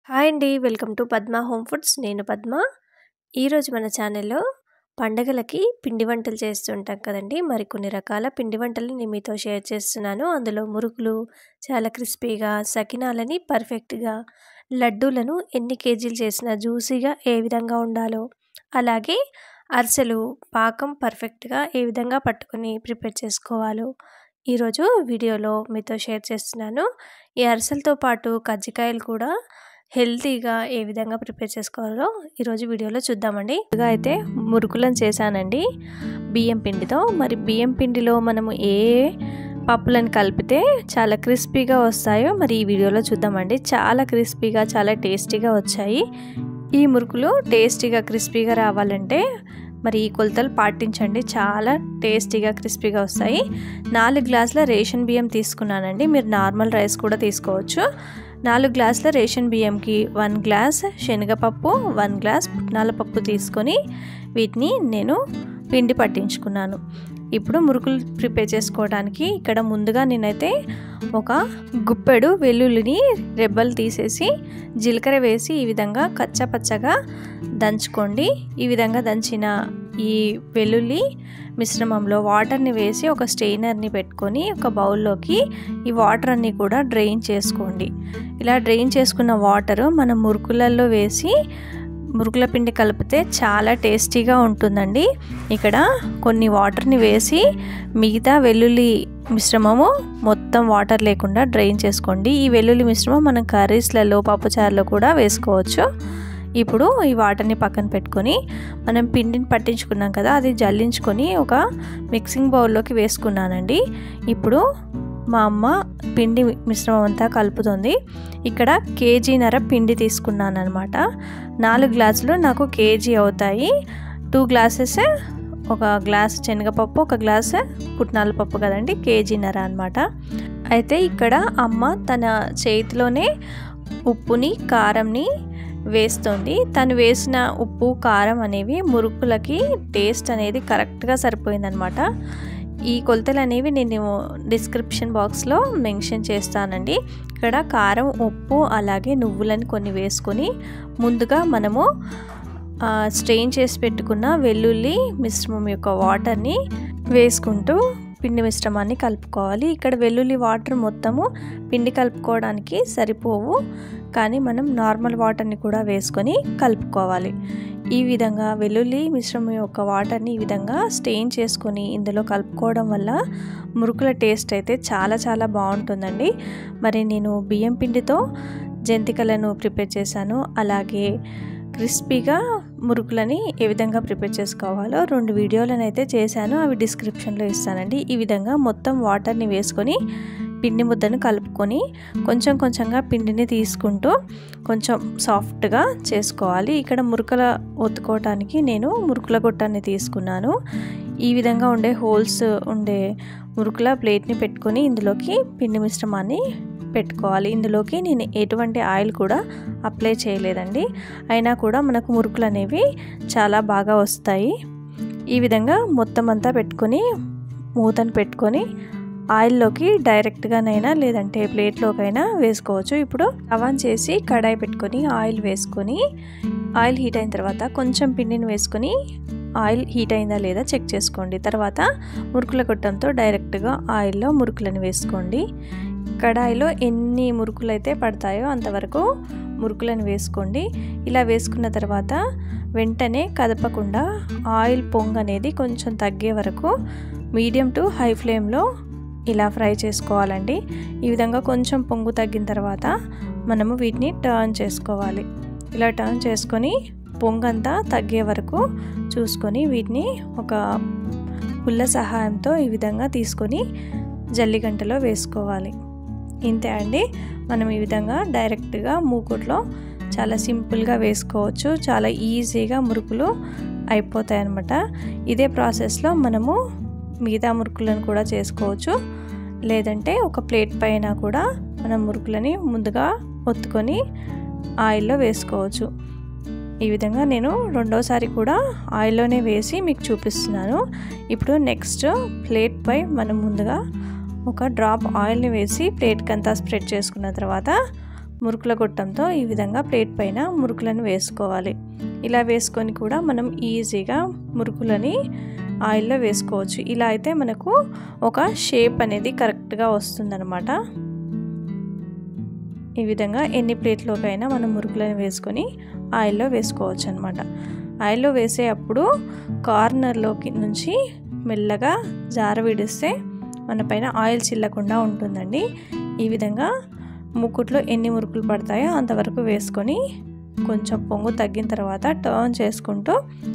hi అండి welcome to Padma home foods నేను పద్మ ఈరోజు మన ఛానల్లో పండగలకి పిండి వంటలు చేస్తుంటాం కదండి మరి కొన్ని రకాల పిండి వంటలు నేను మీతో షేర్ చేస్తున్నాను అందులో మురుకులు చాలా క్రిస్పీగా సకినాలని పర్ఫెక్ట్గా లడ్డూలను ఎన్ని కేజీలు చేసినా జ్యూసీగా ఏ విధంగా ఉండాలో అలాగే అరిసెలు పాకం పర్ఫెక్ట్గా ఏ విధంగా పట్టుకొని ప్రిపేర్ చేసుకోవాలో ఈరోజు వీడియోలో మీతో షేర్ చేస్తున్నాను ఈ అరిసెలతో పాటు కజ్జికాయలు కూడా హెల్తీగా ఏ విధంగా ప్రిపేర్ చేసుకోవాలో ఈరోజు వీడియోలో చూద్దామండి ఇదిగా అయితే మురుకులను చేశానండి బియ్యం పిండితో మరి బియ్యం పిండిలో మనము ఏ పప్పులను కలిపితే చాలా క్రిస్పీగా వస్తాయో మరి ఈ వీడియోలో చూద్దామండి చాలా క్రిస్పీగా చాలా టేస్టీగా వచ్చాయి ఈ మురుకులు టేస్టీగా క్రిస్పీగా రావాలంటే మరి ఈ కొలతలు పాటించండి చాలా టేస్టీగా క్రిస్పీగా వస్తాయి నాలుగు గ్లాసుల రేషన్ బియ్యం తీసుకున్నానండి మీరు నార్మల్ రైస్ కూడా తీసుకోవచ్చు నాలుగు గ్లాసుల రేషన్ బియ్యంకి వన్ గ్లాస్ శనగపప్పు వన్ గ్లాస్ పుట్నాల పప్పు తీసుకొని వీటిని నేను పిండి పట్టించుకున్నాను ఇప్పుడు మురుకులు ప్రిపేర్ చేసుకోవడానికి ఇక్కడ ముందుగా నేనైతే ఒక గుప్పెడు వెల్లుల్లిని రెబ్బలు తీసేసి జీలకర్ర వేసి ఈ విధంగా కచ్చపచ్చగా దంచుకోండి ఈ విధంగా దంచిన ఈ వెల్లుల్లి మిశ్రమంలో వాటర్ని వేసి ఒక స్టెయినర్ని పెట్టుకొని ఒక బౌల్లోకి ఈ వాటర్ అన్నీ కూడా డ్రైన్ చేసుకోండి ఇలా డ్రైన్ చేసుకున్న వాటర్ మనం మురుకులలో వేసి మురుకుల పిండి కలిపితే చాలా టేస్టీగా ఉంటుందండి ఇక్కడ కొన్ని వాటర్ని వేసి మిగతా వెల్లుల్లి మిశ్రమము మొత్తం వాటర్ లేకుండా డ్రైన్ చేసుకోండి ఈ వెల్లుల్లి మిశ్రమం మనం కర్రీస్లలో పప్పుచారులో కూడా వేసుకోవచ్చు ఇప్పుడు ఈ వాటర్ని పక్కన పెట్టుకొని మనం పిండిని పట్టించుకున్నాం కదా అది జల్లించుకొని ఒక మిక్సింగ్ బౌల్లోకి వేసుకున్నానండి ఇప్పుడు మా అమ్మ పిండి మిశ్రమం అంతా కలుపుతుంది ఇక్కడ కేజీన్నర పిండి తీసుకున్నాను అనమాట నాలుగు గ్లాసులు నాకు కేజీ అవుతాయి టూ గ్లాసెస్ ఒక గ్లాస్ శనగపప్పు ఒక గ్లాస్ పుట్నాల పప్పు కదండి కేజీన్నర అనమాట అయితే ఇక్కడ అమ్మ తన చేతిలోనే ఉప్పుని కారంని వేస్తుంది తను వేసిన ఉప్పు కారం అనేవి మురుకులకి టేస్ట్ అనేది కరెక్ట్గా సరిపోయిందనమాట ఈ కొలతలు అనేవి నేను డిస్క్రిప్షన్ బాక్స్లో మెన్షన్ చేస్తానండి ఇక్కడ కారం ఉప్పు అలాగే నువ్వులని కొన్ని వేసుకొని ముందుగా మనము స్ట్రెయిన్ చేసి పెట్టుకున్న వెల్లుల్లి మిశ్రమం యొక్క వాటర్ని వేసుకుంటూ పిండి మిశ్రమాన్ని కలుపుకోవాలి ఇక్కడ వెల్లుల్లి వాటర్ మొత్తము పిండి కలుపుకోవడానికి సరిపోవు కానీ మనం నార్మల్ వాటర్ని కూడా వేసుకొని కలుపుకోవాలి ఈ విధంగా వెల్లుల్లి మిశ్రమం యొక్క వాటర్ని ఈ విధంగా స్టెయిన్ చేసుకొని ఇందులో కలుపుకోవడం వల్ల మురుకుల టేస్ట్ అయితే చాలా చాలా బాగుంటుందండి మరి నేను బియ్యం పిండితో జంతికలను ప్రిపేర్ చేశాను అలాగే క్రిస్పీగా మురుకులని ఏ విధంగా ప్రిపేర్ చేసుకోవాలో రెండు వీడియోలను అయితే చేశాను అవి డిస్క్రిప్షన్లో ఇస్తానండి ఈ విధంగా మొత్తం వాటర్ని వేసుకొని పిండి ముద్దను కలుపుకొని కొంచెం కొంచెంగా పిండిని తీసుకుంటూ కొంచెం సాఫ్ట్గా చేసుకోవాలి ఇక్కడ మురుకల ఒత్తుకోవటానికి నేను మురుకుల గొట్టాన్ని తీసుకున్నాను ఈ విధంగా ఉండే హోల్స్ ఉండే మురుకుల ప్లేట్ని పెట్టుకొని ఇందులోకి పిండి మిశ్రమాన్ని పెట్టుకోవాలి ఇందులోకి నేను ఎటువంటి ఆయిల్ కూడా అప్లై చేయలేదండి అయినా కూడా మనకు మురుకులు అనేవి చాలా బాగా వస్తాయి ఈ విధంగా మొత్తం అంతా పెట్టుకొని మూతను పెట్టుకొని ఆయిల్లోకి డైరెక్ట్గానైనా లేదంటే ప్లేట్లోకైనా వేసుకోవచ్చు ఇప్పుడు అవన్ చేసి కడాయి పెట్టుకొని ఆయిల్ వేసుకొని ఆయిల్ హీట్ అయిన తర్వాత కొంచెం పిండిని వేసుకొని ఆయిల్ హీట్ అయిందా లేదా చెక్ చేసుకోండి తర్వాత మురుకుల గొట్టంతో డైరెక్ట్గా ఆయిల్లో మురుకులను వేసుకోండి కడాయిలో ఎన్ని మురుకులు అయితే పడతాయో అంతవరకు మురుకులను వేసుకోండి ఇలా వేసుకున్న తర్వాత వెంటనే కదపకుండా ఆయిల్ పొంగ్ అనేది కొంచెం తగ్గే వరకు మీడియం టు హై ఫ్లేమ్లో ఇలా ఫ్రై చేసుకోవాలండి ఈ విధంగా కొంచెం పొంగు తగ్గిన తర్వాత మనము వీటిని టర్న్ చేసుకోవాలి ఇలా టర్న్ చేసుకొని పొంగంతా తగ్గే వరకు చూసుకొని వీటిని ఒక పుల్ల సహాయంతో ఈ విధంగా తీసుకొని జల్లిగంటలో వేసుకోవాలి ఇంతే అండి మనం ఈ విధంగా డైరెక్ట్గా మూకుట్లో చాలా సింపుల్గా వేసుకోవచ్చు చాలా ఈజీగా మురుకులు అయిపోతాయి అన్నమాట ఇదే ప్రాసెస్లో మనము మిగతా మురుకులను కూడా చేసుకోవచ్చు లేదంటే ఒక ప్లేట్ పైన కూడా మనం మురుకులని ముందుగా ఒత్తుకొని ఆయిల్లో వేసుకోవచ్చు ఈ విధంగా నేను రెండోసారి కూడా ఆయిల్లోనే వేసి మీకు చూపిస్తున్నాను ఇప్పుడు నెక్స్ట్ ప్లేట్పై మనం ముందుగా ఒక డ్రాప్ ఆయిల్ని వేసి ప్లేట్కి అంతా స్ప్రెడ్ చేసుకున్న తర్వాత మురుకుల గొట్టంతో ఈ విధంగా ప్లేట్ పైన మురుకులను వేసుకోవాలి ఇలా వేసుకొని కూడా మనం ఈజీగా మురుకులని ఆయిల్లో వేసుకోవచ్చు ఇలా అయితే మనకు ఒక షేప్ అనేది కరెక్ట్గా వస్తుందన్నమాట ఈ విధంగా ఎన్ని ప్లేట్లోకైనా మనం మురుకులను వేసుకొని ఆయిల్లో వేసుకోవచ్చు అనమాట ఆయిల్లో వేసే అప్పుడు కార్నర్లోకి నుంచి మెల్లగా జార విడిస్తే మన పైన ఆయిల్ చిల్లకుండా ఉంటుందండి ఈ విధంగా ముక్కుట్లో ఎన్ని మురుకులు పడతాయో అంతవరకు వేసుకొని కొంచెం పొంగు తగ్గిన తర్వాత టర్న్ చేసుకుంటూ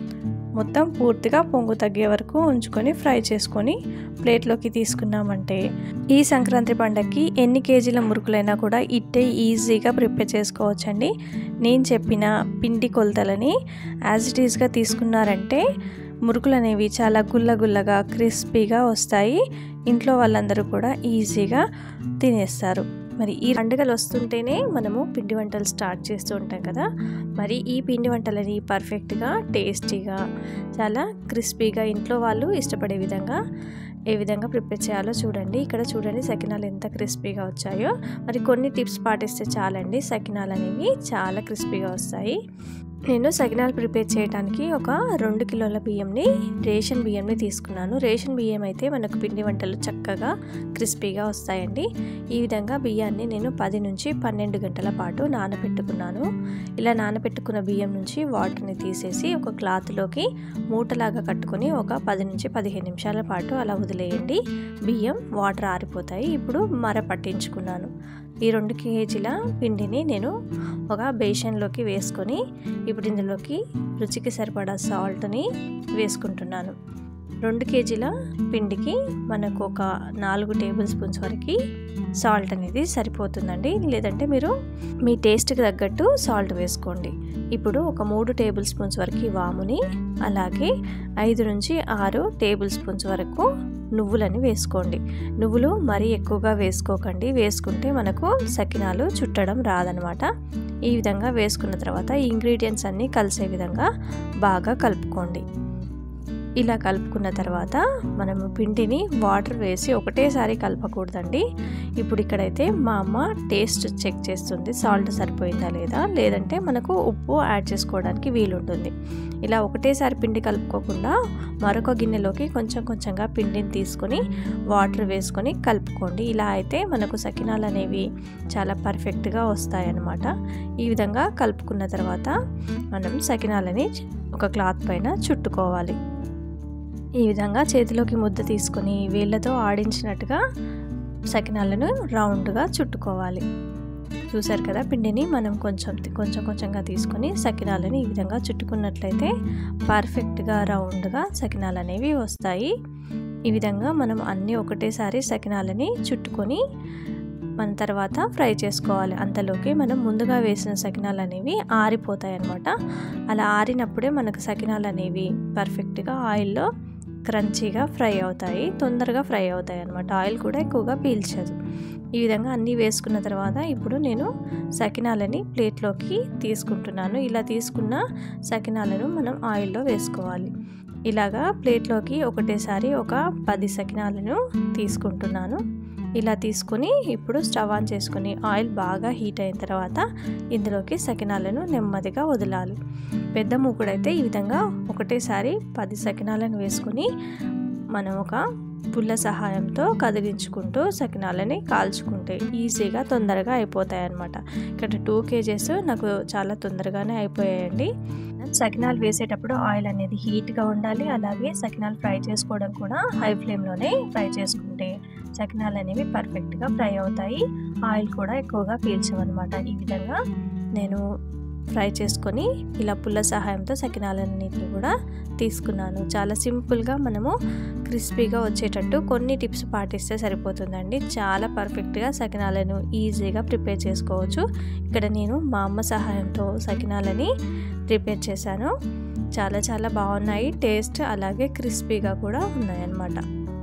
మొత్తం పూర్తిగా పొంగు తగ్గే వరకు ఉంచుకొని ఫ్రై చేసుకొని ప్లేట్లోకి తీసుకున్నామంటే ఈ సంక్రాంతి పండగకి ఎన్ని కేజీల మురుకులైనా కూడా ఇట్టే ఈజీగా ప్రిపేర్ చేసుకోవచ్చండి నేను చెప్పిన పిండి కొలతలని యాజ్ ఇట్ ఈస్గా తీసుకున్నారంటే మురుకులు అనేవి చాలా గుల్లగుల్లగా క్రిస్పీగా వస్తాయి ఇంట్లో వాళ్ళందరూ కూడా ఈజీగా తినేస్తారు మరి ఈ పండుగలు వస్తుంటేనే మనము పిండి వంటలు స్టార్ట్ చేస్తూ ఉంటాం కదా మరి ఈ పిండి వంటలని పర్ఫెక్ట్గా టేస్టీగా చాలా క్రిస్పీగా ఇంట్లో వాళ్ళు ఇష్టపడే విధంగా ఏ విధంగా ప్రిపేర్ చేయాలో చూడండి ఇక్కడ చూడండి సకినాలు ఎంత క్రిస్పీగా వచ్చాయో మరి కొన్ని టిప్స్ పాటిస్తే చాలండి సకినాలు అనేవి చాలా క్రిస్పీగా వస్తాయి నేను సకినాలు ప్రిపేర్ చేయడానికి ఒక రెండు కిలోల బియ్యంని రేషన్ బియ్యంని తీసుకున్నాను రేషన్ బియ్యం అయితే మనకు పిండి వంటలు చక్కగా క్రిస్పీగా వస్తాయండి ఈ విధంగా బియ్యాన్ని నేను పది నుంచి పన్నెండు గంటల పాటు నానబెట్టుకున్నాను ఇలా నానబెట్టుకున్న బియ్యం నుంచి వాటర్ని తీసేసి ఒక క్లాత్లోకి మూటలాగా కట్టుకొని ఒక పది నుంచి పదిహేను నిమిషాల పాటు అలా వదిలేయండి బియ్యం వాటర్ ఆరిపోతాయి ఇప్పుడు మర పట్టించుకున్నాను ఈ రెండు కేజీల పిండిని నేను ఒక బేషన్లోకి వేసుకొని ఇప్పుడు ఇందులోకి రుచికి సరిపడా సాల్ట్ని వేసుకుంటున్నాను రెండు కేజీల పిండికి మనకు ఒక నాలుగు టేబుల్ స్పూన్స్ వరకు సాల్ట్ అనేది సరిపోతుందండి లేదంటే మీరు మీ టేస్ట్కి తగ్గట్టు సాల్ట్ వేసుకోండి ఇప్పుడు ఒక మూడు టేబుల్ స్పూన్స్ వరకు వాముని అలాగే ఐదు నుంచి ఆరు టేబుల్ స్పూన్స్ వరకు నువ్వులని వేసుకోండి నువ్వులు మరీ ఎక్కువగా వేసుకోకండి వేసుకుంటే మనకు సకినాలు చుట్టడం రాదనమాట ఈ విధంగా వేసుకున్న తర్వాత ఈ ఇంగ్రీడియంట్స్ అన్నీ కలిసే విధంగా బాగా కలుపుకోండి ఇలా కలుపుకున్న తర్వాత మనము పిండిని వాటర్ వేసి ఒకటేసారి కలపకూడదండి ఇప్పుడు ఇక్కడైతే మా అమ్మ టేస్ట్ చెక్ చేస్తుంది సాల్ట్ సరిపోయిందా లేదా లేదంటే మనకు ఉప్పు యాడ్ చేసుకోవడానికి వీలుంటుంది ఇలా ఒకటేసారి పిండి కలుపుకోకుండా మరొక గిన్నెలోకి కొంచెం కొంచెంగా పిండిని తీసుకొని వాటర్ వేసుకొని కలుపుకోండి ఇలా అయితే మనకు సకినాలు అనేవి చాలా పర్ఫెక్ట్గా వస్తాయన్నమాట ఈ విధంగా కలుపుకున్న తర్వాత మనం సకినాలని ఒక క్లాత్ పైన చుట్టుకోవాలి ఈ విధంగా చేతిలోకి ముద్ద తీసుకొని వేళ్ళతో ఆడించినట్టుగా సకినాలను రౌండ్గా చుట్టుకోవాలి చూసారు కదా పిండిని మనం కొంచెం కొంచెం కొంచెంగా తీసుకొని సకినాలని ఈ విధంగా చుట్టుకున్నట్లయితే పర్ఫెక్ట్గా రౌండ్గా సకినాలు అనేవి వస్తాయి ఈ విధంగా మనం అన్నీ ఒకటేసారి సకినాలని చుట్టుకొని మన తర్వాత ఫ్రై చేసుకోవాలి అంతలోకి మనం ముందుగా వేసిన సకినాలు అనేవి ఆరిపోతాయి అన్నమాట అలా ఆరినప్పుడే మనకు సకినాలు అనేవి పర్ఫెక్ట్గా ఆయిల్లో క్రంచీగా ఫ్రై అవుతాయి తొందరగా ఫ్రై అవుతాయి అన్నమాట ఆయిల్ కూడా ఎక్కువగా పీల్చదు ఈ విధంగా అన్నీ వేసుకున్న తర్వాత ఇప్పుడు నేను సకినాలని ప్లేట్లోకి తీసుకుంటున్నాను ఇలా తీసుకున్న సకినాలను మనం ఆయిల్లో వేసుకోవాలి ఇలాగా ప్లేట్లోకి ఒకటేసారి ఒక పది సకినాలను తీసుకుంటున్నాను ఇలా తీసుకొని ఇప్పుడు స్టవ్ ఆన్ చేసుకొని ఆయిల్ బాగా హీట్ అయిన తర్వాత ఇందులోకి సకినాలను నెమ్మదిగా వదలాలి పెద్ద మూకుడైతే ఈ విధంగా ఒకటేసారి పది సకినాలను వేసుకొని మనం ఒక పుల్ల సహాయంతో కదిలించుకుంటూ సకినాలని కాల్చుకుంటే ఈజీగా తొందరగా అయిపోతాయి అన్నమాట ఇక్కడ టూ కేజెస్ నాకు చాలా తొందరగానే అయిపోయాయండి సకినాలు వేసేటప్పుడు ఆయిల్ అనేది హీట్గా ఉండాలి అలాగే సకినాలు ఫ్రై చేసుకోవడం కూడా హై ఫ్లేమ్లోనే ఫ్రై చేసుకుంటే సకినాలు అనేవి పర్ఫెక్ట్గా ఫ్రై అవుతాయి ఆయిల్ కూడా ఎక్కువగా పీల్చమన్నమాట ఈ విధంగా నేను ఫ్రై చేసుకొని ఇలా పుల్ల సహాయంతో సకినాలన్నింటినీ కూడా తీసుకున్నాను చాలా సింపుల్గా మనము క్రిస్పీగా వచ్చేటట్టు కొన్ని టిప్స్ పాటిస్తే సరిపోతుందండి చాలా పర్ఫెక్ట్గా సకినాలను ఈజీగా ప్రిపేర్ చేసుకోవచ్చు ఇక్కడ నేను మా అమ్మ సహాయంతో సకినాలని ప్రిపేర్ చేశాను చాలా చాలా బాగున్నాయి టేస్ట్ అలాగే క్రిస్పీగా కూడా ఉన్నాయన్నమాట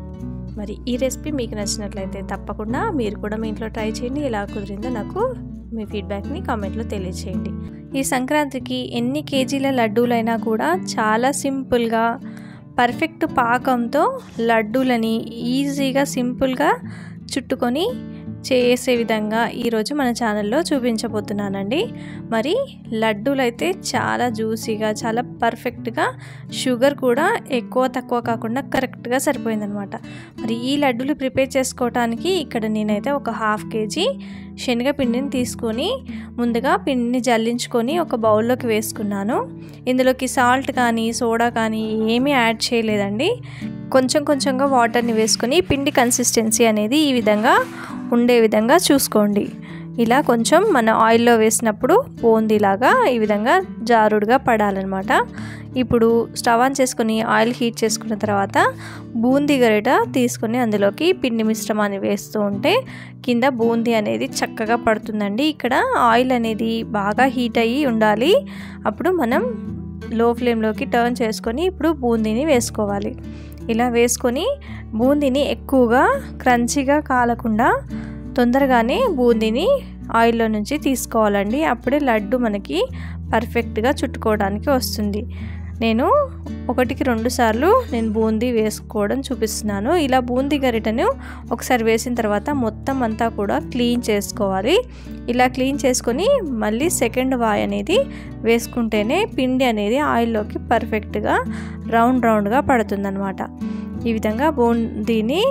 మరి ఈ రెసిపీ మీకు నచ్చినట్లయితే తప్పకుండా మీరు కూడా మీ ఇంట్లో ట్రై చేయండి ఎలా కుదిరిందో నాకు మీ ఫీడ్బ్యాక్ని కామెంట్లో తెలియచేయండి ఈ సంక్రాంతికి ఎన్ని కేజీల లడ్డూలైనా కూడా చాలా సింపుల్గా పర్ఫెక్ట్ పాకంతో లడ్డూలని ఈజీగా సింపుల్గా చుట్టుకొని చేసే విధంగా ఈరోజు మన ఛానల్లో చూపించబోతున్నానండి మరి లడ్డూలు అయితే చాలా జ్యూసీగా చాలా పర్ఫెక్ట్గా షుగర్ కూడా ఎక్కువ తక్కువ కాకుండా కరెక్ట్గా సరిపోయిందనమాట మరి ఈ లడ్డూలు ప్రిపేర్ చేసుకోవడానికి ఇక్కడ నేనైతే ఒక హాఫ్ కేజీ శనగపిండిని తీసుకొని ముందుగా పిండిని జల్లించుకొని ఒక బౌల్లోకి వేసుకున్నాను ఇందులోకి సాల్ట్ కానీ సోడా కానీ ఏమీ యాడ్ చేయలేదండి కొంచెం కొంచెంగా వాటర్ని వేసుకొని పిండి కన్సిస్టెన్సీ అనేది ఈ విధంగా ఉండే విధంగా చూసుకోండి ఇలా కొంచెం మన ఆయిల్లో వేసినప్పుడు బూందీలాగా ఈ విధంగా జారుడుగా పడాలన్నమాట ఇప్పుడు స్టవ్ ఆన్ చేసుకొని ఆయిల్ హీట్ చేసుకున్న తర్వాత బూందీ గరిట తీసుకొని అందులోకి పిండి మిశ్రమాన్ని వేస్తూ ఉంటే కింద బూందీ అనేది చక్కగా పడుతుందండి ఇక్కడ ఆయిల్ అనేది బాగా హీట్ అయ్యి ఉండాలి అప్పుడు మనం లో ఫ్లేమ్లోకి టర్న్ చేసుకొని ఇప్పుడు బూందీని వేసుకోవాలి ఇలా వేసుకొని బూందీని ఎక్కువగా క్రంచీగా కాలకుండా తొందరగానే బూందీని ఆయిల్లో నుంచి తీసుకోవాలండి అప్పుడే లడ్డు మనకి పర్ఫెక్ట్గా చుట్టుకోవడానికి వస్తుంది నేను ఒకటికి రెండు సార్లు నేను బూందీ వేసుకోవడం చూపిస్తున్నాను ఇలా బూందీ గరిటను ఒకసారి వేసిన తర్వాత మొత్తం అంతా కూడా క్లీన్ చేసుకోవాలి ఇలా క్లీన్ చేసుకొని మళ్ళీ సెకండ్ వాయ్ అనేది వేసుకుంటేనే పిండి అనేది ఆయిల్లోకి పర్ఫెక్ట్గా రౌండ్ రౌండ్గా పడుతుందన్నమాట ఈ విధంగా బూందీని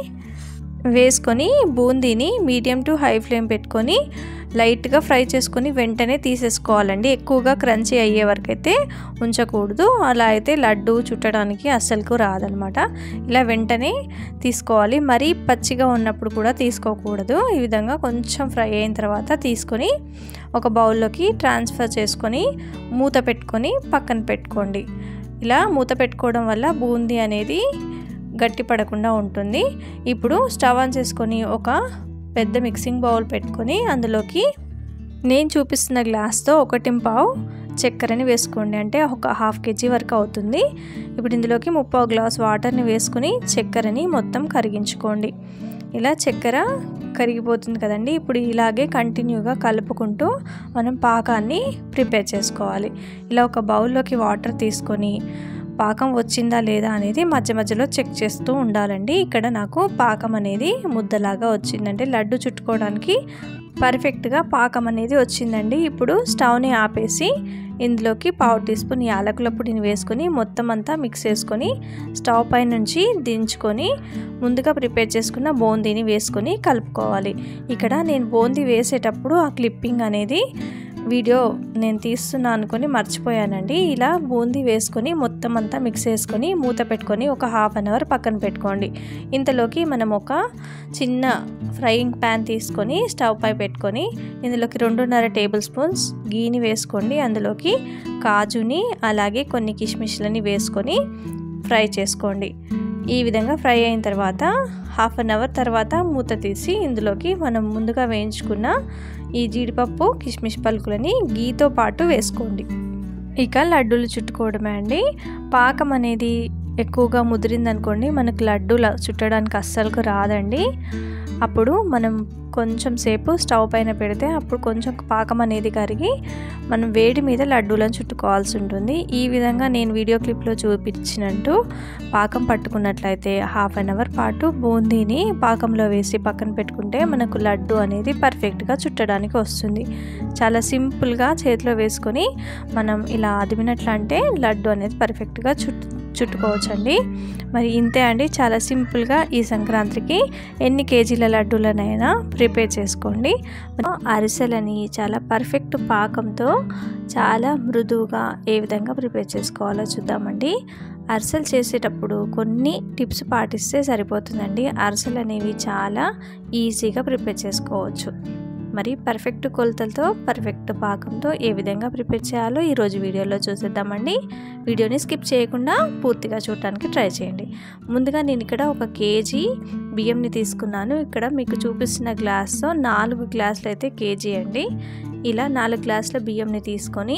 వేసుకొని బూందీని మీడియం టు హై ఫ్లేమ్ పెట్టుకొని లైట్గా ఫ్రై చేసుకొని వెంటనే తీసేసుకోవాలండి ఎక్కువగా క్రంచీ అయ్యే వరకు అయితే ఉంచకూడదు అలా అయితే లడ్డు చుట్టడానికి అస్సలకు రాదనమాట ఇలా వెంటనే తీసుకోవాలి మరీ పచ్చిగా ఉన్నప్పుడు కూడా తీసుకోకూడదు ఈ విధంగా కొంచెం ఫ్రై అయిన తర్వాత తీసుకొని ఒక బౌల్లోకి ట్రాన్స్ఫర్ చేసుకొని మూత పెట్టుకొని పక్కన పెట్టుకోండి ఇలా మూత పెట్టుకోవడం వల్ల బూందీ అనేది గట్టి పడకుండా ఉంటుంది ఇప్పుడు స్టవ్ ఆన్ చేసుకొని ఒక పెద్ద మిక్సింగ్ బౌల్ పెట్టుకొని అందులోకి నేను చూపిస్తున్న గ్లాస్తో ఒకటి పావు చక్కెరని వేసుకోండి అంటే ఒక హాఫ్ కేజీ వరకు అవుతుంది ఇప్పుడు ఇందులోకి ముప్పావు గ్లాస్ వాటర్ని వేసుకొని చక్కెరని మొత్తం కరిగించుకోండి ఇలా చక్కెర కరిగిపోతుంది కదండి ఇప్పుడు ఇలాగే కంటిన్యూగా కలుపుకుంటూ మనం పాకాన్ని ప్రిపేర్ చేసుకోవాలి ఇలా ఒక బౌల్లోకి వాటర్ తీసుకొని పాకం వచ్చిందా లేదా అనేది మధ్య మధ్యలో చెక్ చేస్తూ ఉండాలండి ఇక్కడ నాకు పాకం అనేది ముద్దలాగా వచ్చిందంటే లడ్డు చుట్టుకోవడానికి పర్ఫెక్ట్గా పాకం అనేది వచ్చిందండి ఇప్పుడు స్టవ్ని ఆపేసి ఇందులోకి పావు టీ స్పూన్ యాలకుల పొడిని వేసుకొని మొత్తం అంతా మిక్స్ చేసుకొని స్టవ్ పై నుంచి దించుకొని ముందుగా ప్రిపేర్ చేసుకున్న బూందీని వేసుకొని కలుపుకోవాలి ఇక్కడ నేను బూందీ వేసేటప్పుడు ఆ క్లిప్పింగ్ అనేది వీడియో నేను తీస్తున్నా అనుకొని మర్చిపోయానండి ఇలా బూందీ వేసుకొని మొత్తం అంతా మిక్స్ చేసుకొని మూత పెట్టుకొని ఒక హాఫ్ అన్ అవర్ పక్కన పెట్టుకోండి ఇంతలోకి మనం ఒక చిన్న ఫ్రైయింగ్ ప్యాన్ తీసుకొని స్టవ్ పై పెట్టుకొని ఇందులోకి రెండున్నర టేబుల్ స్పూన్స్ గీని వేసుకోండి అందులోకి కాజుని అలాగే కొన్ని కిష్మిష్లని వేసుకొని ఫ్రై చేసుకోండి ఈ విధంగా ఫ్రై అయిన తర్వాత హాఫ్ అన్ అవర్ తర్వాత మూత తీసి ఇందులోకి మనం ముందుగా వేయించుకున్న ఈ జీడిపప్పు కిస్మిస్ పలుకులని గీతో పాటు వేసుకోండి ఇక లడ్డూలు చుట్టుకోవడమే అండి పాకం అనేది ఎక్కువగా ముదిరిందనుకోండి మనకు లడ్డూల చుట్టడానికి అస్సలు రాదండి అప్పుడు మనం కొంచెం సేపు స్టవ్ పైన పెడితే అప్పుడు కొంచెం పాకం అనేది కరిగి మనం వేడి మీద లడ్డూలను చుట్టుకోవాల్సి ఉంటుంది ఈ విధంగా నేను వీడియో క్లిప్లో చూపించినట్టు పాకం పట్టుకున్నట్లయితే హాఫ్ అన్ అవర్ పాటు బూందీని పాకంలో వేసి పక్కన పెట్టుకుంటే మనకు లడ్డు అనేది పర్ఫెక్ట్గా చుట్టడానికి వస్తుంది చాలా సింపుల్గా చేతిలో వేసుకొని మనం ఇలా అదిమినట్లు అంటే లడ్డు అనేది పర్ఫెక్ట్గా చుట్టు చుట్టుకోవచ్చండి మరి ఇంతే అండి చాలా సింపుల్గా ఈ సంక్రాంతికి ఎన్ని కేజీల లడ్డూలనైనా ప్రిపేర్ చేసుకోండి అరిసెలని చాలా పర్ఫెక్ట్ పాకంతో చాలా మృదువుగా ఏ విధంగా ప్రిపేర్ చేసుకోవాలో చూద్దామండి అరిసెలు చేసేటప్పుడు కొన్ని టిప్స్ పాటిస్తే సరిపోతుందండి అరిసెలు అనేవి చాలా ఈజీగా ప్రిపేర్ చేసుకోవచ్చు మరి పర్ఫెక్ట్ కొలతలతో పర్ఫెక్ట్ పాకంతో ఏ విధంగా ప్రిపేర్ చేయాలో ఈరోజు వీడియోలో చూసేద్దామండి వీడియోని స్కిప్ చేయకుండా పూర్తిగా చూడటానికి ట్రై చేయండి ముందుగా నేను ఇక్కడ ఒక కేజీ బియ్యంని తీసుకున్నాను ఇక్కడ మీకు చూపిస్తున్న గ్లాస్తో నాలుగు గ్లాసులు అయితే కేజీ అండి ఇలా నాలుగు గ్లాసుల బియ్యంని తీసుకొని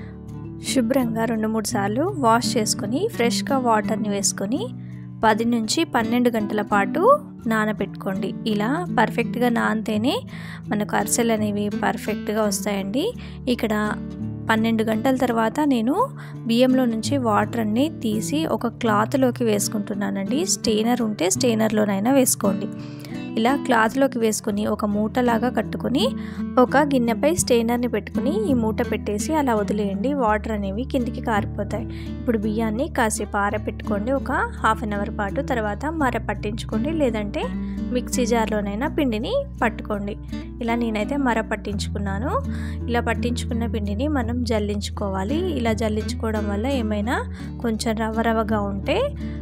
శుభ్రంగా రెండు మూడు సార్లు వాష్ చేసుకొని ఫ్రెష్గా వాటర్ని వేసుకొని పది నుంచి పన్నెండు గంటల పాటు నానబెట్టుకోండి ఇలా పర్ఫెక్ట్గా నానితేనే మనకు అరిసెలు అనేవి పర్ఫెక్ట్గా వస్తాయండి ఇక్కడ పన్నెండు గంటల తర్వాత నేను బియ్యంలో నుంచి వాటర్ అన్ని తీసి ఒక క్లాత్లోకి వేసుకుంటున్నానండి స్టెయినర్ ఉంటే స్టెయినర్లోనైనా వేసుకోండి ఇలా క్లాత్లోకి వేసుకొని ఒక మూటలాగా కట్టుకొని ఒక గిన్నెపై స్టెయినర్ని పెట్టుకుని ఈ మూట పెట్టేసి అలా వదిలేయండి వాటర్ అనేవి కిందికి కారిపోతాయి ఇప్పుడు బియ్యాన్ని కాసేపు ఆరబెట్టుకోండి ఒక హాఫ్ అన్ అవర్ పాటు తర్వాత మర పట్టించుకోండి లేదంటే మిక్సీ జార్లోనైనా పిండిని పట్టుకోండి ఇలా నేనైతే మర పట్టించుకున్నాను ఇలా పట్టించుకున్న పిండిని మనం జల్లించుకోవాలి ఇలా జల్లించుకోవడం వల్ల ఏమైనా కొంచెం రవ్వ రవ్వగా ఉంటే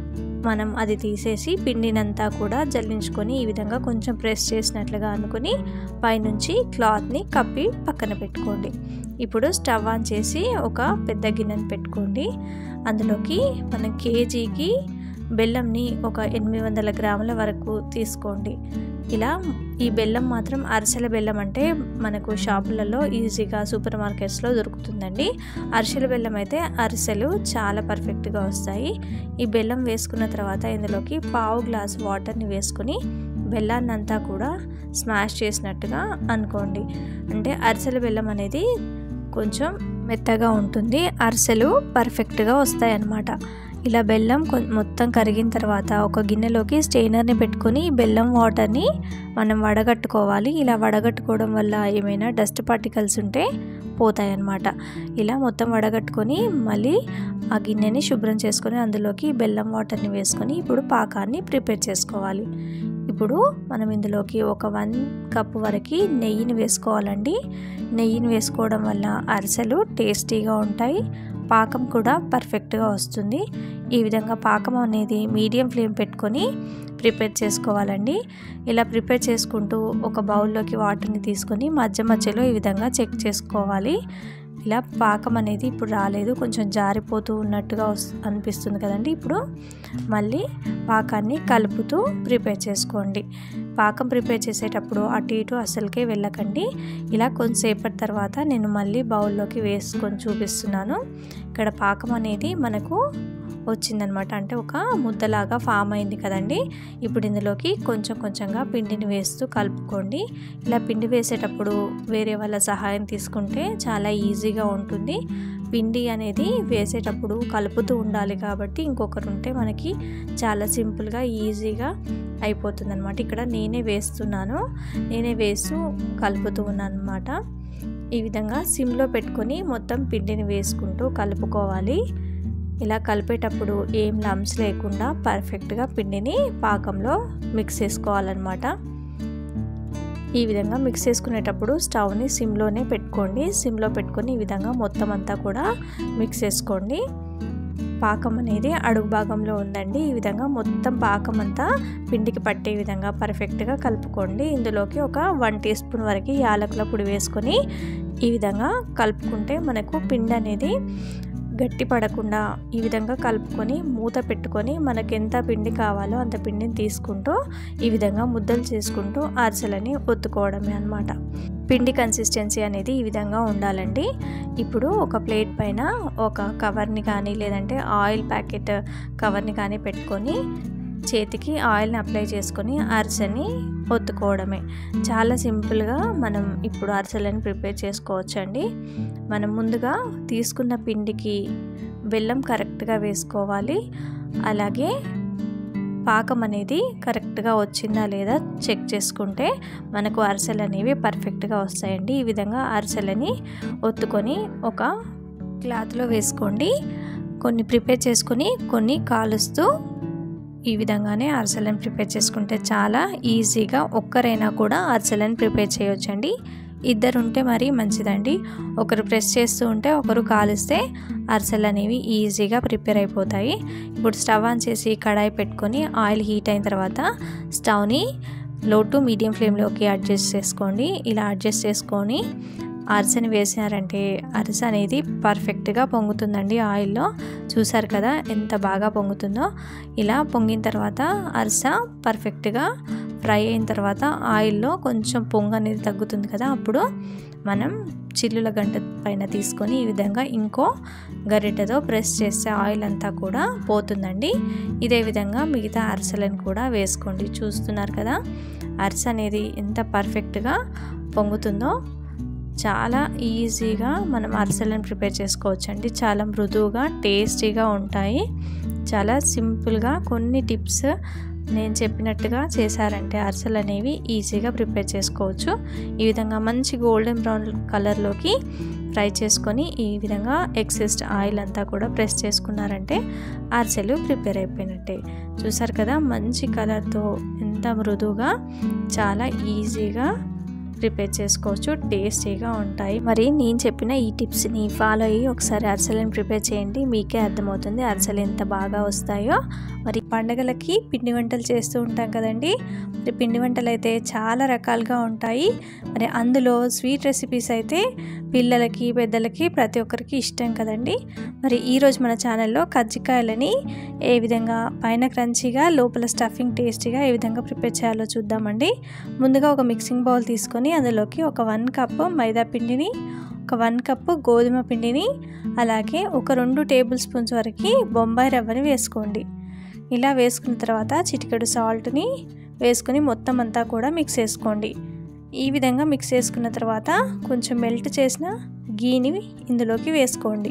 మనం అది తీసేసి పిండినంతా కూడా జల్లించుకొని ఈ విధంగా కొంచెం ప్రెస్ చేసినట్లుగా అనుకుని పైనుంచి క్లాత్ని కప్పి పక్కన పెట్టుకోండి ఇప్పుడు స్టవ్ ఆన్ చేసి ఒక పెద్ద గిన్నెని పెట్టుకోండి అందులోకి మనం కేజీకి బెల్లంని ఒక ఎనిమిది వందల గ్రాముల వరకు తీసుకోండి ఇలా ఈ బెల్లం మాత్రం అరిసెల బెల్లం అంటే మనకు షాపులలో ఈజీగా సూపర్ మార్కెట్స్లో దొరుకుతుందండి అరిసెల బెల్లం అయితే అరిసెలు చాలా పర్ఫెక్ట్గా వస్తాయి ఈ బెల్లం వేసుకున్న తర్వాత ఇందులోకి పావు గ్లాస్ వాటర్ని వేసుకుని బెల్లాన్ని అంతా కూడా స్మాష్ చేసినట్టుగా అనుకోండి అంటే అరిసెల బెల్లం అనేది కొంచెం మెత్తగా ఉంటుంది అరిసెలు పర్ఫెక్ట్గా వస్తాయి అన్నమాట ఇలా బెల్లం మొత్తం కరిగిన తర్వాత ఒక గిన్నెలోకి స్టెయినర్ని పెట్టుకొని బెల్లం వాటర్ని మనం వడగట్టుకోవాలి ఇలా వడగట్టుకోవడం వల్ల ఏమైనా డస్ట్ పార్టికల్స్ ఉంటే పోతాయి అన్నమాట ఇలా మొత్తం వడగట్టుకొని మళ్ళీ ఆ గిన్నెని శుభ్రం చేసుకొని అందులోకి బెల్లం వాటర్ని వేసుకొని ఇప్పుడు పాకాన్ని ప్రిపేర్ చేసుకోవాలి ఇప్పుడు మనం ఇందులోకి ఒక వన్ కప్ వరకు నెయ్యిని వేసుకోవాలండి నెయ్యిని వేసుకోవడం వల్ల అరిసెలు టేస్టీగా ఉంటాయి పాకం కూడా పర్ఫెక్ట్గా వస్తుంది ఈ విధంగా పాకం అనేది మీడియం ఫ్లేమ్ పెట్టుకొని ప్రిపేర్ చేసుకోవాలండి ఇలా ప్రిపేర్ చేసుకుంటూ ఒక బౌల్లోకి వాటర్ని తీసుకొని మధ్య మధ్యలో ఈ విధంగా చెక్ చేసుకోవాలి ఇలా పాకం అనేది ఇప్పుడు రాలేదు కొంచెం జారిపోతూ ఉన్నట్టుగా అనిపిస్తుంది కదండి ఇప్పుడు మళ్ళీ పాకాన్ని కలుపుతూ ప్రిపేర్ చేసుకోండి పాకం ప్రిపేర్ చేసేటప్పుడు అటు ఇటు అసలుకే వెళ్ళకండి ఇలా కొంతసేపటి తర్వాత నేను మళ్ళీ బౌల్లోకి వేసుకొని చూపిస్తున్నాను ఇక్కడ పాకం అనేది మనకు వచ్చిందనమాట అంటే ఒక ముద్దలాగా ఫామ్ అయింది కదండి ఇప్పుడు ఇందులోకి కొంచెం కొంచెంగా పిండిని వేస్తూ కలుపుకోండి ఇలా పిండి వేసేటప్పుడు వేరే వాళ్ళ సహాయం తీసుకుంటే చాలా ఈజీగా ఉంటుంది పిండి అనేది వేసేటప్పుడు కలుపుతూ ఉండాలి కాబట్టి ఇంకొకరు ఉంటే మనకి చాలా సింపుల్గా ఈజీగా అయిపోతుంది అనమాట ఇక్కడ నేనే వేస్తున్నాను నేనే వేస్తూ కలుపుతూ ఉన్నాను అనమాట ఈ విధంగా సిమ్లో పెట్టుకొని మొత్తం పిండిని వేసుకుంటూ కలుపుకోవాలి ఇలా కలిపేటప్పుడు ఏం లమ్స్ లేకుండా పర్ఫెక్ట్గా పిండిని పాకంలో మిక్స్ చేసుకోవాలన్నమాట ఈ విధంగా మిక్స్ చేసుకునేటప్పుడు స్టవ్ని సిమ్లోనే పెట్టుకోండి సిమ్లో పెట్టుకొని ఈ విధంగా మొత్తం అంతా కూడా మిక్స్ చేసుకోండి పాకం అనేది అడుగు భాగంలో ఉందండి ఈ విధంగా మొత్తం పాకం అంతా పిండికి పట్టే విధంగా పర్ఫెక్ట్గా కలుపుకోండి ఇందులోకి ఒక వన్ టీ స్పూన్ వరకు యాలకుల పొడి వేసుకొని ఈ విధంగా కలుపుకుంటే మనకు పిండి అనేది గట్టి పడకుండా ఈ విధంగా కలుపుకొని మూత పెట్టుకొని మనకి ఎంత పిండి కావాలో అంత పిండిని తీసుకుంటూ ఈ విధంగా ముద్దలు చేసుకుంటూ అరిసెలని ఒత్తుకోవడమే అనమాట పిండి కన్సిస్టెన్సీ అనేది ఈ విధంగా ఉండాలండి ఇప్పుడు ఒక ప్లేట్ పైన ఒక కవర్ని కానీ లేదంటే ఆయిల్ ప్యాకెట్ కవర్ని కానీ పెట్టుకొని చేతికి ఆయిల్ని అప్లై చేసుకొని అరిసెని ఒత్తుకోవడమే చాలా సింపుల్గా మనం ఇప్పుడు అరిసెలని ప్రిపేర్ చేసుకోవచ్చండి మనం ముందుగా తీసుకున్న పిండికి బెల్లం కరెక్ట్గా వేసుకోవాలి అలాగే పాకం అనేది కరెక్ట్గా వచ్చిందా లేదా చెక్ చేసుకుంటే మనకు అరిసెలు అనేవి పర్ఫెక్ట్గా వస్తాయండి ఈ విధంగా అరిసెలని ఒత్తుకొని ఒక క్లాత్లో వేసుకోండి కొన్ని ప్రిపేర్ చేసుకొని కొన్ని కాలుస్తూ ఈ విధంగానే అరిసెలను ప్రిపేర్ చేసుకుంటే చాలా ఈజీగా ఒక్కరైనా కూడా అరిసెలను ప్రిపేర్ చేయొచ్చండి ఇద్దరు ఉంటే మరీ మంచిదండి ఒకరు ప్రెస్ చేస్తూ ఉంటే ఒకరు కాలుస్తే అరిసెలు అనేవి ఈజీగా ప్రిపేర్ అయిపోతాయి ఇప్పుడు స్టవ్ ఆన్ చేసి కడాయి పెట్టుకొని ఆయిల్ హీట్ అయిన తర్వాత స్టవ్ని లో టు మీడియం ఫ్లేమ్లోకి అడ్జస్ట్ చేసుకోండి ఇలా అడ్జస్ట్ చేసుకొని అరిసెని వేసినారంటే అరిసె అనేది పర్ఫెక్ట్గా పొంగుతుందండి ఆయిల్లో చూసారు కదా ఎంత బాగా పొంగుతుందో ఇలా పొంగిన తర్వాత అరిసె పర్ఫెక్ట్గా ఫ్రై అయిన తర్వాత ఆయిల్లో కొంచెం పొంగు అనేది తగ్గుతుంది కదా అప్పుడు మనం చిల్లుల గంట పైన తీసుకొని ఈ విధంగా ఇంకో గరిటెతో ప్రెస్ చేస్తే ఆయిల్ అంతా కూడా పోతుందండి ఇదే విధంగా మిగతా అరిసెలను కూడా వేసుకోండి చూస్తున్నారు కదా అరిసె అనేది ఎంత పర్ఫెక్ట్గా పొంగుతుందో చాలా ఈజీగా మనం అరిసెలను ప్రిపేర్ చేసుకోవచ్చండి చాలా మృదువుగా టేస్టీగా ఉంటాయి చాలా సింపుల్గా కొన్ని టిప్స్ నేను చెప్పినట్టుగా చేశారంటే అరిసెలు అనేవి ఈజీగా ప్రిపేర్ చేసుకోవచ్చు ఈ విధంగా మంచి గోల్డెన్ బ్రౌన్ కలర్లోకి ఫ్రై చేసుకొని ఈ విధంగా ఎక్సెస్ట్ ఆయిల్ అంతా కూడా ప్రెస్ చేసుకున్నారంటే అరిసెలు ప్రిపేర్ అయిపోయినట్టే చూసారు కదా మంచి కలర్తో ఎంత మృదువుగా చాలా ఈజీగా ప్రిపేర్ చేసుకోవచ్చు టేస్టీగా ఉంటాయి మరి నేను చెప్పిన ఈ టిప్స్ని ఫాలో అయ్యి ఒకసారి అరిసెలను ప్రిపేర్ చేయండి మీకే అర్థమవుతుంది అరిసెలు ఎంత బాగా వస్తాయో మరి పండగలకి పిండి వంటలు చేస్తూ ఉంటాం కదండి మరి పిండి వంటలు అయితే చాలా రకాలుగా ఉంటాయి మరి అందులో స్వీట్ రెసిపీస్ అయితే పిల్లలకి పెద్దలకి ప్రతి ఒక్కరికి ఇష్టం కదండి మరి ఈరోజు మన ఛానల్లో కజ్జికాయలని ఏ విధంగా పైన క్రంచీగా లోపల స్టఫింగ్ టేస్టీగా ఏ విధంగా ప్రిపేర్ చేయాలో చూద్దామండి ముందుగా ఒక మిక్సింగ్ బౌల్ తీసుకొని అందులోకి ఒక వన్ కప్ మైదా పిండిని ఒక వన్ కప్పు గోధుమ పిండిని అలాగే ఒక రెండు టేబుల్ స్పూన్స్ వరకు బొంబాయి రవ్వని వేసుకోండి ఇలా వేసుకున్న తర్వాత చిటికెడు సాల్ట్ని వేసుకుని మొత్తం అంతా కూడా మిక్స్ చేసుకోండి ఈ విధంగా మిక్స్ చేసుకున్న తర్వాత కొంచెం మెల్ట్ చేసిన గీని ఇందులోకి వేసుకోండి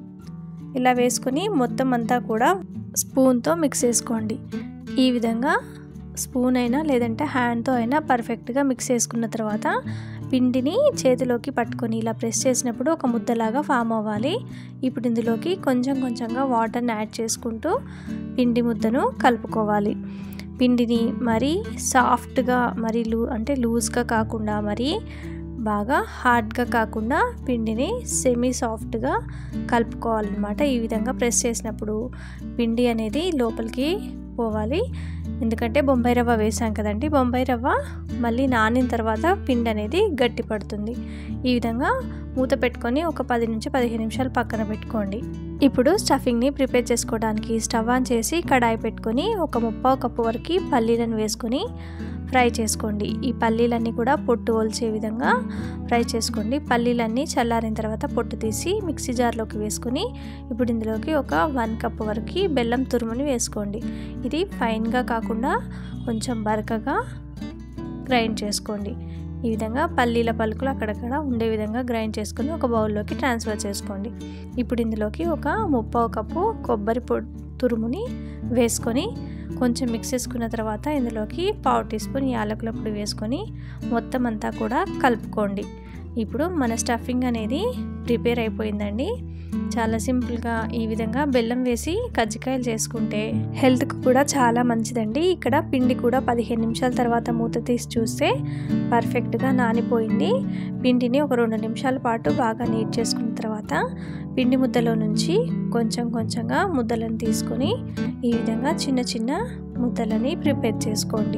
ఇలా వేసుకొని మొత్తం అంతా కూడా స్పూన్తో మిక్స్ చేసుకోండి ఈ విధంగా స్పూన్ అయినా లేదంటే హ్యాండ్తో అయినా పర్ఫెక్ట్గా మిక్స్ చేసుకున్న తర్వాత పిండిని చేతిలోకి పట్టుకొని ఇలా ప్రెస్ చేసినప్పుడు ఒక ముద్దలాగా ఫామ్ అవ్వాలి ఇప్పుడు ఇందులోకి కొంచెం కొంచెంగా వాటర్ని యాడ్ చేసుకుంటూ పిండి ముద్దను కలుపుకోవాలి పిండిని మరీ సాఫ్ట్గా మరీ లూ అంటే లూజ్గా కాకుండా మరీ బాగా హార్డ్గా కాకుండా పిండిని సెమీ సాఫ్ట్గా కలుపుకోవాలన్నమాట ఈ విధంగా ప్రెస్ చేసినప్పుడు పిండి అనేది లోపలికి పోవాలి ఎందుకంటే బొంబాయి రవ్వ వేసాం కదండి బొంబాయి రవ్వ మళ్ళీ నానిన తర్వాత పిండి అనేది గట్టి పడుతుంది ఈ విధంగా మూత పెట్టుకొని ఒక పది నుంచి పదిహేను నిమిషాలు పక్కన పెట్టుకోండి ఇప్పుడు స్టఫింగ్ని ప్రిపేర్ చేసుకోవడానికి స్టవ్ ఆన్ చేసి కడాయి పెట్టుకొని ఒక ముప్పావు కప్పు వరకు పల్లీలను వేసుకొని ఫ్రై చేసుకోండి ఈ పల్లీలన్నీ కూడా పొట్టు ఒలిచే విధంగా ఫ్రై చేసుకోండి పల్లీలన్నీ చల్లారిన తర్వాత పొట్టు తీసి మిక్సీ జార్లోకి వేసుకొని ఇప్పుడు ఇందులోకి ఒక వన్ కప్ వరకు బెల్లం తురుముని వేసుకోండి ఇది ఫైన్గా కాకుండా కొంచెం బరకగా గ్రైండ్ చేసుకోండి ఈ విధంగా పల్లీల పలుకులు అక్కడక్కడ ఉండే విధంగా గ్రైండ్ చేసుకొని ఒక బౌల్లోకి ట్రాన్స్ఫర్ చేసుకోండి ఇప్పుడు ఇందులోకి ఒక ముప్పావు కప్పు కొబ్బరి పొ తురుముని వేసుకొని కొంచెం మిక్స్ చేసుకున్న తర్వాత ఇందులోకి పావు టీ స్పూన్ యాలకుల పొడి వేసుకొని మొత్తం అంతా కూడా కలుపుకోండి ఇప్పుడు మన స్టఫింగ్ అనేది ప్రిపేర్ అయిపోయిందండి చాలా సింపుల్గా ఈ విధంగా బెల్లం వేసి కజ్జికాయలు చేసుకుంటే హెల్త్కి కూడా చాలా మంచిదండి ఇక్కడ పిండి కూడా పదిహేను నిమిషాల తర్వాత మూత తీసి చూస్తే పర్ఫెక్ట్గా నానిపోయింది పిండిని ఒక రెండు నిమిషాల పాటు బాగా నీట్ చేసుకున్న తర్వాత పిండి ముద్దలో నుంచి కొంచెం కొంచెంగా ముద్దలను తీసుకొని ఈ విధంగా చిన్న చిన్న ముద్దలని ప్రిపేర్ చేసుకోండి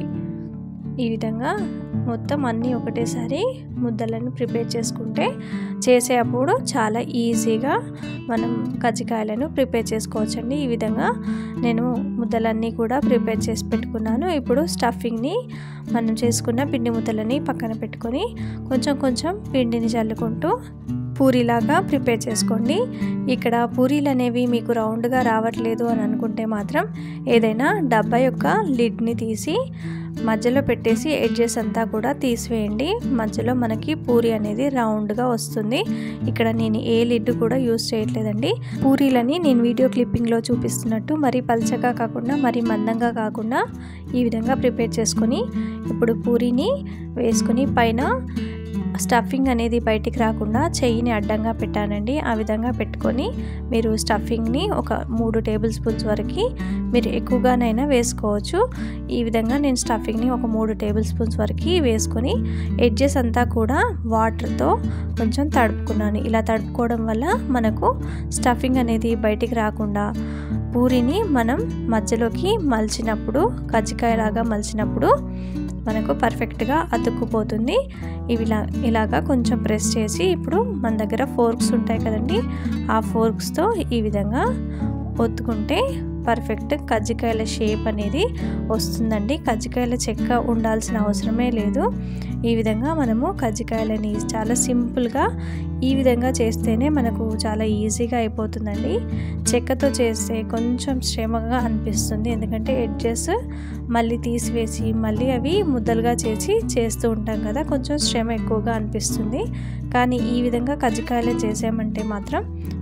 ఈ విధంగా మొత్తం అన్నీ ఒకటేసారి ముద్దలను ప్రిపేర్ చేసుకుంటే చేసేటప్పుడు చాలా ఈజీగా మనం కజ్జికాయలను ప్రిపేర్ చేసుకోవచ్చండి ఈ విధంగా నేను ముద్దలన్నీ కూడా ప్రిపేర్ చేసి పెట్టుకున్నాను ఇప్పుడు స్టఫింగ్ని మనం చేసుకున్న పిండి ముద్దలని పక్కన పెట్టుకొని కొంచెం కొంచెం పిండిని చల్లుకుంటూ పూరీలాగా ప్రిపేర్ చేసుకోండి ఇక్కడ పూరీలు అనేవి మీకు రౌండ్గా రావట్లేదు అని అనుకుంటే మాత్రం ఏదైనా డబ్బా యొక్క లిడ్ని తీసి మధ్యలో పెట్టేసి ఎడ్జెస్ అంతా కూడా తీసివేయండి మధ్యలో మనకి పూరి అనేది రౌండ్గా వస్తుంది ఇక్కడ నేను ఏ లిడ్ కూడా యూస్ చేయట్లేదండి పూరీలని నేను వీడియో క్లిప్పింగ్లో చూపిస్తున్నట్టు మరీ పల్చగా కాకుండా మరీ మందంగా కాకుండా ఈ విధంగా ప్రిపేర్ చేసుకొని ఇప్పుడు పూరీని వేసుకొని పైన స్టఫింగ్ అనేది బయటికి రాకుండా చెయ్యిని అడ్డంగా పెట్టానండి ఆ విధంగా పెట్టుకొని మీరు స్టఫింగ్ని ఒక మూడు టేబుల్ స్పూన్స్ వరకు మీరు ఎక్కువగానైనా వేసుకోవచ్చు ఈ విధంగా నేను స్టఫింగ్ని ఒక మూడు టేబుల్ స్పూన్స్ వరకు వేసుకొని ఎడ్జెస్ అంతా కూడా వాటర్తో కొంచెం తడుపుకున్నాను ఇలా తడుపుకోవడం వల్ల మనకు స్టఫింగ్ అనేది బయటికి రాకుండా పూరిని మనం మధ్యలోకి మలిచినప్పుడు కజ్జికాయలాగా మలిచినప్పుడు మనకు పర్ఫెక్ట్గా అతుక్కుపోతుంది ఇవి ఇలా ఇలాగా కొంచెం ప్రెస్ చేసి ఇప్పుడు మన దగ్గర ఫోర్క్స్ ఉంటాయి కదండి ఆ ఫోర్క్స్తో ఈ విధంగా ఒత్తుకుంటే పర్ఫెక్ట్ కజ్జికాయల షేప్ అనేది వస్తుందండి కజ్జికాయల చెక్క ఉండాల్సిన అవసరమే లేదు ఈ విధంగా మనము కజ్జికాయలని చాలా సింపుల్గా ఈ విధంగా చేస్తేనే మనకు చాలా ఈజీగా అయిపోతుందండి చెక్కతో చేస్తే కొంచెం శ్రమగా అనిపిస్తుంది ఎందుకంటే ఎడ్జెస్ మళ్ళీ తీసివేసి మళ్ళీ అవి ముద్దలుగా చేసి చేస్తూ ఉంటాం కదా కొంచెం శ్రమ ఎక్కువగా అనిపిస్తుంది కానీ ఈ విధంగా కజ్జికాయలు చేసామంటే మాత్రం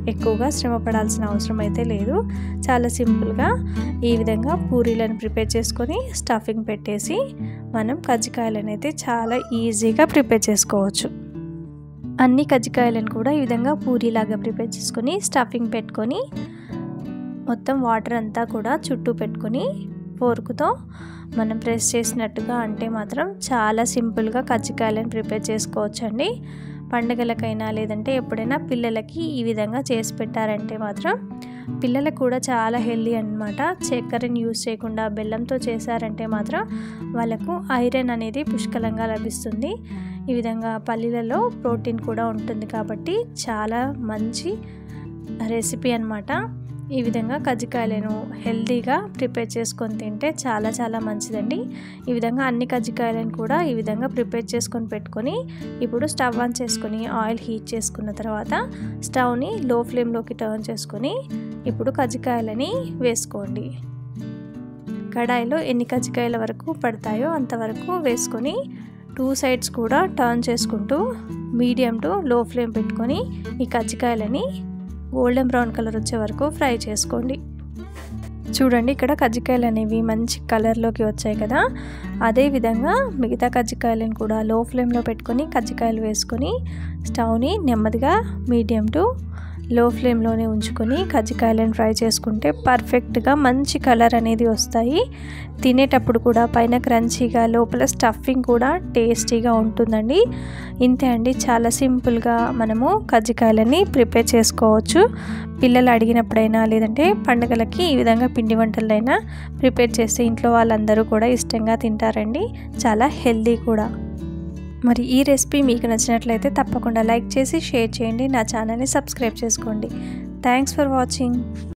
ఎక్కువగా శ్రమ పడాల్సిన అవసరం అయితే లేదు చాలా సింపుల్గా ఈ విధంగా పూరీలను ప్రిపేర్ చేసుకొని స్టఫింగ్ పెట్టేసి మనం కజ్జికాయలను అయితే చాలా ఈజీగా ప్రిపేర్ చేసుకోవచ్చు అన్ని కజ్జికాయలను కూడా ఈ విధంగా పూరీలాగా ప్రిపేర్ చేసుకొని స్టఫింగ్ పెట్టుకొని మొత్తం వాటర్ అంతా కూడా చుట్టూ పెట్టుకొని ఫోర్కుతో మనం ప్రెస్ చేసినట్టుగా అంటే మాత్రం చాలా సింపుల్గా కజ్జికాయలను ప్రిపేర్ చేసుకోవచ్చండి పండుగలకైనా లేదంటే ఎప్పుడైనా పిల్లలకి ఈ విధంగా చేసి పెట్టారంటే మాత్రం పిల్లలకు కూడా చాలా హెల్దీ అనమాట చక్కెరని యూజ్ చేయకుండా బెల్లంతో చేశారంటే మాత్రం వాళ్ళకు ఐరన్ అనేది పుష్కలంగా లభిస్తుంది ఈ విధంగా పల్లీలలో ప్రోటీన్ కూడా ఉంటుంది కాబట్టి చాలా మంచి రెసిపీ అనమాట ఈ విధంగా కజ్జికాయలను హెల్తీగా ప్రిపేర్ చేసుకొని తింటే చాలా చాలా మంచిదండి ఈ విధంగా అన్ని కజ్జికాయలను కూడా ఈ విధంగా ప్రిపేర్ చేసుకొని పెట్టుకొని ఇప్పుడు స్టవ్ ఆన్ చేసుకొని ఆయిల్ హీట్ చేసుకున్న తర్వాత స్టవ్ని లో ఫ్లేమ్లోకి టర్న్ చేసుకొని ఇప్పుడు కజ్జికాయలని వేసుకోండి కడాయిలో ఎన్ని కజ్జికాయల వరకు పడతాయో అంతవరకు వేసుకొని టూ సైడ్స్ కూడా టర్న్ చేసుకుంటూ మీడియం టు లో ఫ్లేమ్ పెట్టుకొని ఈ కజ్జికాయలని గోల్డెన్ బ్రౌన్ కలర్ వచ్చే వరకు ఫ్రై చేసుకోండి చూడండి ఇక్కడ కజ్జికాయలు అనేవి మంచి కలర్లోకి వచ్చాయి కదా అదే విధంగా మిగతా కజ్జికాయలను కూడా లో ఫ్లేమ్లో పెట్టుకొని కజ్జికాయలు వేసుకొని స్టవ్ని నెమ్మదిగా మీడియం టు లో ఫ్లేమ్లోనే ఉంచుకొని కజ్జికాయలను ఫ్రై చేసుకుంటే పర్ఫెక్ట్గా మంచి కలర్ అనేది వస్తాయి తినేటప్పుడు కూడా పైన క్రంచీగా లోపల స్టఫింగ్ కూడా టేస్టీగా ఉంటుందండి ఇంతే అండి చాలా సింపుల్గా మనము కజ్జికాయలని ప్రిపేర్ చేసుకోవచ్చు పిల్లలు అడిగినప్పుడైనా లేదంటే పండుగలకి ఈ విధంగా పిండి వంటలైనా ప్రిపేర్ చేస్తే ఇంట్లో వాళ్ళందరూ కూడా ఇష్టంగా తింటారండి చాలా హెల్దీ కూడా మరి ఈ రెసిపీ మీకు నచ్చినట్లయితే తప్పకుండా లైక్ చేసి షేర్ చేయండి నా ఛానల్ని సబ్స్క్రైబ్ చేసుకోండి థ్యాంక్స్ ఫర్ వాచింగ్